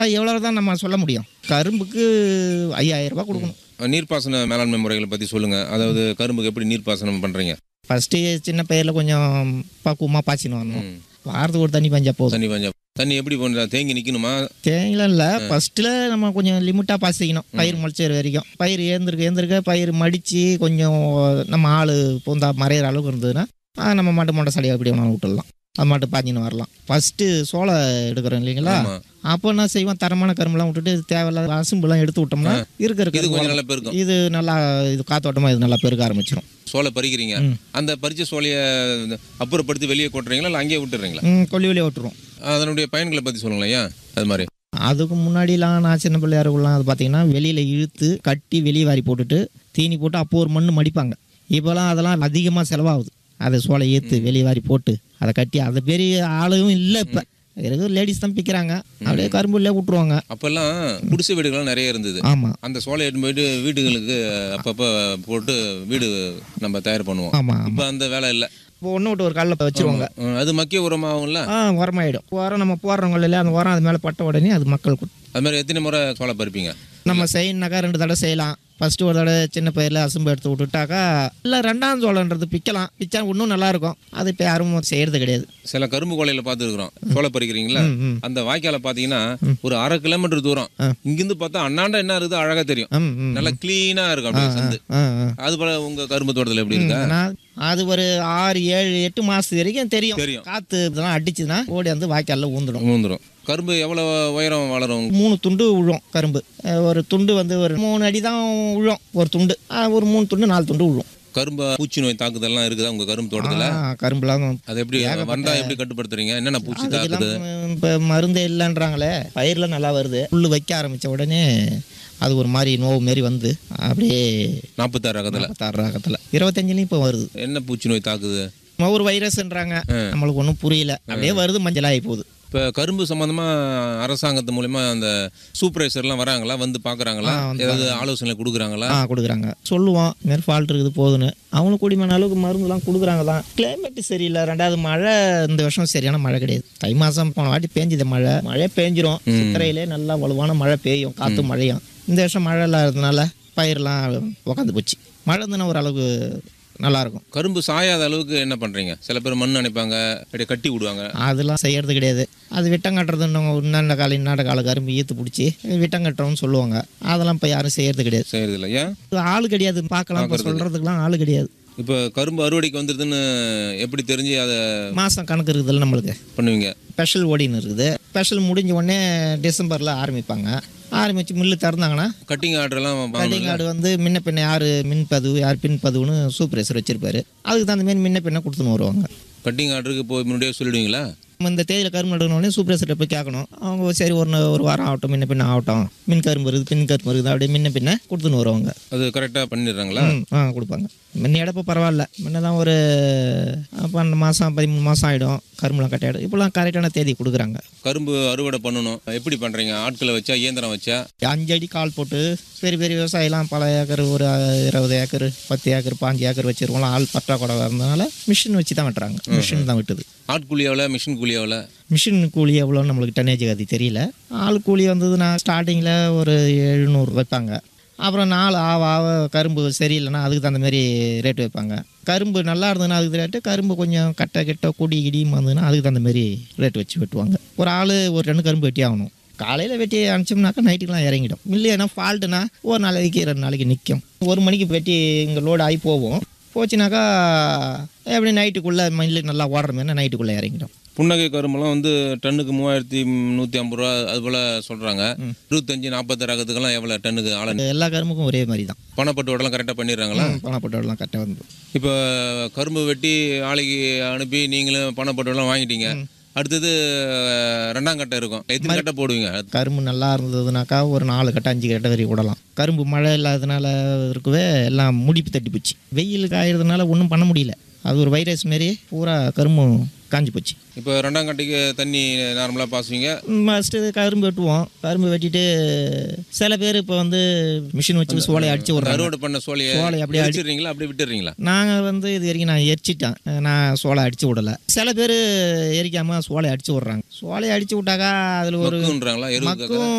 எவ்வளோ தான் நம்ம சொல்ல முடியும் கரும்புக்கு ஐயாயிரம் ரூபாய் கொடுக்கணும் நீர்ப்பாசன மேலாண்மை முறைகளை பற்றி சொல்லுங்கள் அதாவது கரும்புக்கு எப்படி நீர்ப்பாசனம் பண்ணுறீங்க ஃபஸ்ட்டு சின்ன பயிரில் கொஞ்சம் பக்குவமாக பாய்ச்சின்னு வரணும் வாரத்துக்கு ஒரு தண்ணி பஞ்சா போதும் தண்ணி பஞ்சம் தண்ணி எப்படி பண்ணுறா தேங்கி நிற்கணுமா தேங்கலாம் இல்லை ஃபஸ்ட்டில் நம்ம கொஞ்சம் லிமிட்டாக பாய்ச்சிக்கணும் பயிர் முளைச்சது வரைக்கும் பயிர் ஏந்திருக்க ஏந்திருக்க பயிர் மடித்து கொஞ்சம் நம்ம ஆள் பூந்தா மறையிற அளவுக்கு இருந்ததுன்னா அது நம்ம மாட்டு மொட்டை சளியாக எப்படி வேணாலும் விட்டுடலாம் அது மாட்டு பாஞ்சின்னு வரலாம் ஃபஸ்ட்டு சோளம் எடுக்கிறோம் இல்லைங்களா ஆமா. அப்போ என்ன செய்வோம் தரமான கரும்புலாம் விட்டுட்டு தேவையில்லாத அசும்புலாம் எடுத்து விட்டோம்னா இருக்கிற இது கரும்பு கொஞ்சம் நல்லா பெருக்கும் இது நல்லா இது காத்தோட்டமாக இது நல்லா பெருக்க ஆரம்பிச்சிடும் சோளை பறிக்கிறீங்க ம். அந்த பறிச்ச சோலையை அப்புறப்படுத்தி வெளியே கொட்டுறீங்களா இல்லை அங்கேயே விட்டுறீங்களா கொல்லி வெளியே விட்டுரும் அதனுடைய பயன்களை பற்றி சொல்லுங்களேன் ஏன் அது மாதிரி அதுக்கு முன்னாடிலாம் நான் சின்ன பிள்ளையாருக்குலாம் அது பார்த்தீங்கன்னா வெளியில் இழுத்து கட்டி வெளியே வாரி போட்டுட்டு தீனி போட்டு அப்போ ஒரு மண் மடிப்பாங்க இப்போலாம் அதெல்லாம் அதிகமாக செலவாகுது அதை சோளை ஏற்று வெளியே வாரி போட்டு அதை கட்டி அதை பெரிய ஆளும் இல்லை இப்போ இருக்கு லேடிஸ் தான் பிக்கிறாங்க அப்படியே கரும்புள்ளே விட்ருவாங்க அப்போல்லாம் குடிசை வீடுகள்லாம் நிறைய இருந்தது ஆமாம் அந்த சோலை எடுத்து போயிட்டு வீடுகளுக்கு அப்பப்போ போட்டு வீடு நம்ம தயார் பண்ணுவோம் ஆமாம் இப்போ அந்த வேலை இல்லை இப்போ ஒன்று விட்டு ஒரு காலில் வச்சிருவாங்க அது மக்கிய உரமாகும்ல ஆ உரமாயிடும் உரம் நம்ம போடுறவங்க இல்லை அந்த உரம் அது மேலே பட்ட உடனே அது மக்கள் கு- அது மாதிரி எத்தனை முறை சோளை பறிப்பீங்க நம்ம செய்யணுனாக்கா ரெண்டு தடவை செய்யலாம் ஃபர்ஸ்ட் ஒரு தடவை சின்ன பயிரில் அசும்பு எடுத்து விட்டுட்டாக்கா இல்லை ரெண்டாம் சோளன்றது பிக்கலாம் பிச்சா இன்னும் நல்லா இருக்கும் அது இப்போ யாரும் செய்யறது கிடையாது சில கரும்பு கொலையில பார்த்துருக்குறோம் சோளை பறிக்கிறீங்களா ம், ம். அந்த வாய்க்கால பார்த்தீங்கன்னா ஒரு அரை கிலோமீட்டர் தூரம் ஆ. இங்கிருந்து பார்த்தா அண்ணாண்ட என்ன இருக்குது அழகா தெரியும் ம் ம் நல்லா கிளீனா இருக்கும் அப்படியே சந்து ஆ ஆ அது போல உங்க கரும்பு தோட்டத்தில் எப்படி இருக்கா ஆனா, அது ஒரு ஆறு ஏழு எட்டு மாசத்து வரைக்கும் தெரியும் தெரியும். காத்து இதெல்லாம் அடிச்சுதுன்னா ஓடி வந்து வாய்க்கால்ல ஊந்துடும் ஊந்துரும் கரும்பு எவ்வளவு உயரம் வளரும் மூணு துண்டு விழும் கரும்பு அஹ் ஒரு துண்டு வந்து ஒரு மூணு அடி தான் விழும் ஒரு துண்டு அஹ் ஒரு மூணு துண்டு நாலு துண்டு விழும் கரும்பு பூச்சி நோய் தாக்குதல்லாம் இருக்குதா உங்க கரும்பு தோட்டத்துல ஆ, கரும்புலாம் அது எப்படி வந்தா எப்படி கட்டுப்படுத்துறீங்க என்னென்ன பூச்சி தாக்குது அதுக்கெல்லாம் இப்போ மருந்தே இல்லைன்றாங்களே பயிரில் நல்லா வருது புல் வைக்க ஆரம்பித்த உடனே அது ஒரு மாதிரி நோவு மாரி வந்து அப்படியே நாற்பத்தாறு ரகத்துல நாற்பத்தாறு ரகத்தில் இருபத்தஞ்சுலையும் இப்போ வருது என்ன பூச்சி நோய் தாக்குது ஒரு வைரஸ்ன்றாங்க நம்மளுக்கு ஒன்றும் புரியல அப்படியே வருது மஞ்சளாகி போகுது இப்போ கரும்பு சம்பந்தமா அரசாங்கத்து மூலயமா அந்த சூப்பர்வைசர்லாம் வராங்களா வந்து பார்க்குறாங்களா ஆ, வந்து ஏதாவது ஆலோசனை கொடுக்குறாங்களா ஆ கொடுக்குறாங்க சொல்லுவோம் இதுமாரி ஃபால்ட் இருக்குது போகுதுன்னு அவங்களும் கூடியமான அளவுக்கு மருந்துலாம் கொடுக்குறாங்க தான் கிளைமேட் சரியில்லை ரெண்டாவது மழை இந்த வருஷம் சரியான மழை கிடையாது தை மாதம் போன வாட்டி பேஞ்சுது மழை மழை பேஞ்சிரும் சித்திரையிலே நல்லா வலுவான மழை பெய்யும் காற்று மழையும் இந்த வருஷம் மழை இல்லாததுனால பயிரெலாம் உக்காந்து போச்சு மழை இருந்ததுன்னா ஓரளவுக்கு நல்லாயிருக்கும் கரும்பு சாயாத அளவுக்கு என்ன பண்றீங்க சில பேர் மண் அணைப்பாங்க அப்படியே கட்டி விடுவாங்க அதெல்லாம் செய்யறது கிடையாது அது விட்டம் கட்டுறதுன்னு இன்னண்ட கால இன்னாண்ட கால கரும்பு ஈத்து பிடிச்சி விட்டம் கட்டுறோம்னு சொல்லுவாங்க அதெல்லாம் இப்போ யாரும் செய்யறது கிடையாது செய்யறது இல்லை ஏன் ஆள் கிடையாது பார்க்கலாம் இப்போ சொல்கிறதுக்கெலாம் ஆள் கிடையாது இப்போ கரும்பு அறுவடைக்கு வந்துருதுன்னு எப்படி தெரிஞ்சு அதை மாதம் கணக்கு இருக்குதுல்ல நம்மளுக்கு பண்ணுவீங்க ஸ்பெஷல் ஓடின்னு இருக்குது ஸ்பெஷல் முடிஞ்ச உடனே டிசம்பரில் ஆரம்பிப்பாங்க ஆரம்பித்து மில்லு திறந்தாங்கன்னா கட்டிங் ஆர்டர்லாம் கட்டிங் கார்டு வந்து முன்ன பின்ன யார் மின் பதிவு யார் பின் பதிவுன்னு சூப்பர்வைசர் வச்சிருப்பாரு அதுக்கு தகுந்த மாதிரி முன்ன பின்ன கொடுத்துன்னு வருவாங்க கட்டிங் ஆர்டருக்கு போய் முன்னாடியே சொல்லிடுவீங்களா நம்ம இந்த தேதியில் கரும்பு நடக்கணுன்னே சூப்பர்வைசர்கிட்ட போய் கேட்கணும் அவங்க சரி ஒரு நா- ஒரு வாரம் ஆகட்டும் முன்ன பின்ன ஆகட்டும் மின் கரும்பு இருக்குது பின் கரும்பு இருக்குது அப்படியே முன்ன பின்ன கொடுத்துன்னு வருவாங்க அது கரெக்டாக பண்ணிடுறாங்களா ம், ஆ கொடுப்பாங்க முன்ன இடப்போ பரவாயில்ல முன்ன தான் ஒரு அஹ், பன்னெண்டு மாதம் பதிமூணு மாதம் ஆகிடும் கரும்புலாம் கட்டாயிடும் இப்போலாம் கரெக்டான தேதி கொடுக்குறாங்க கரும்பு அறுவடை பண்ணணும் எப்படி பண்றீங்க ஆட்களை வச்சா இயந்திரம் வச்சா அஞ்சு அடி கால் போட்டு பெரிய பெரிய விவசாயிலாம் பல ஏக்கர் ஒரு இருபது ஏக்கர் பத்து ஏக்கர் பாஞ்சு ஏக்கர் வச்சிருக்கோம் ஆள் பற்றாக்குறை இருந்ததுனால மிஷின் வச்சு தான் வெட்டுறாங்க மிஷின் தான் வெட்டுது ஆட்கூலி எவ்வளோ மிஷின் கூலி எவ்வளோ மிஷின் கூலி எவ்வளோன்னு நம்மளுக்கு டன்னேஜ் அது தெரியல ஆள் கூலி வந்ததுன்னா ஸ்டார்டிங்கில் ஒரு எழுநூறு வைப்பாங்க அப்புறம் நாலு ஆவ ஆவ கரும்பு சரியில்லைன்னா அதுக்கு தகுந்த மாதிரி ரேட் வைப்பாங்க கரும்பு நல்லா இருந்ததுன்னா அதுக்கு ரேட்டு கரும்பு கொஞ்சம் கட்டை கிட்ட கொடி கிடியும் வந்ததுன்னா அதுக்கு தகுந்த மாதிரி ரேட் வச்சு வெட்டுவாங்க ஒரு ஆள் ஒரு ரெண்டு கரும்பு வெட்டி ஆகணும் காலையில் வெட்டி அனுப்பிச்சோம்னாக்கா நைட்டுக்கெலாம் இறங்கிடும் இல்லைன்னா ஃபால்ட்டுனா ஒரு நாளைக்கு ரெண்டு நாளைக்கு நிற்கும் ஒரு மணிக்கு வெட்டி இங்கே லோடு ஆகி போவோம் போச்சுனாக்கா எப்படி நைட்டுக்குள்ளே மில்லு நல்லா ஓடுற மாதிரி நைட்டுக்குள்ளே இறங்கிடும் புன்னகை கரும்பெல்லாம் வந்து டன்னுக்கு மூவாயிரத்தி நூற்றி ஐம்பது ரூபா அது போல் சொல்கிறாங்க இருபத்தஞ்சி நாற்பத்தி ரகத்துக்கெல்லாம் எவ்வளோ டன்னுக்கு ஆளை எல்லா கரும்புக்கும் ஒரே மாதிரி தான் பணப்பட்டுவடெல்லாம் கரெக்டாக பண்ணிடுறாங்களா பணப்பட்டோடலாம் கரெக்டாக வந்து இப்போ கரும்பு வெட்டி ஆளைக்கு அனுப்பி நீங்களும் பணப்பட்டுவெல்லாம் வாங்கிட்டீங்க அடுத்தது அஹ், ரெண்டாம் கட்டை இருக்கும் எத்தனை கட்டை போடுவீங்க கரும்பு நல்லா இருந்ததுனாக்கா ஒரு நாலு கட்டை அஞ்சு கட்டை வரைக்கும் விடலாம் கரும்பு மழை இல்லாததுனால இருக்கவே எல்லாம் முடிப்பு தட்டி போச்சு வெயில் காயறதுனால ஒன்றும் பண்ண முடியல அது ஒரு வைரஸ் மாரி பூரா கரும்பும் காஞ்சி போச்சு இப்போ ரெண்டாம் கட்டைக்கு தண்ணி நார்மலாக பாசுவீங்க ஃபஸ்ட்டு கரும்பு வெட்டுவோம் கரும்பு வெட்டிட்டு சில பேர் இப்போ வந்து மிஷின் வச்சு சோலையை அடிச்சு விட்றாங்க அறுவடை பண்ண சோலையை சோலையை அப்படியே அடி- அடிச்சிடுறீங்களா அப்படியே விட்டுறீங்களா நாங்கள் வந்து இது வரைக்கும் நான் எரிச்சிட்டேன் நான் சோலை அடிச்சு விடலை சில பேர் எரிக்காமல் சோலையை அடிச்சு விட்றாங்க சோலையை அடிச்சு விட்டாக்கா அதில் ஒரு மக்குன்றாங்களா எருவு மக்கும்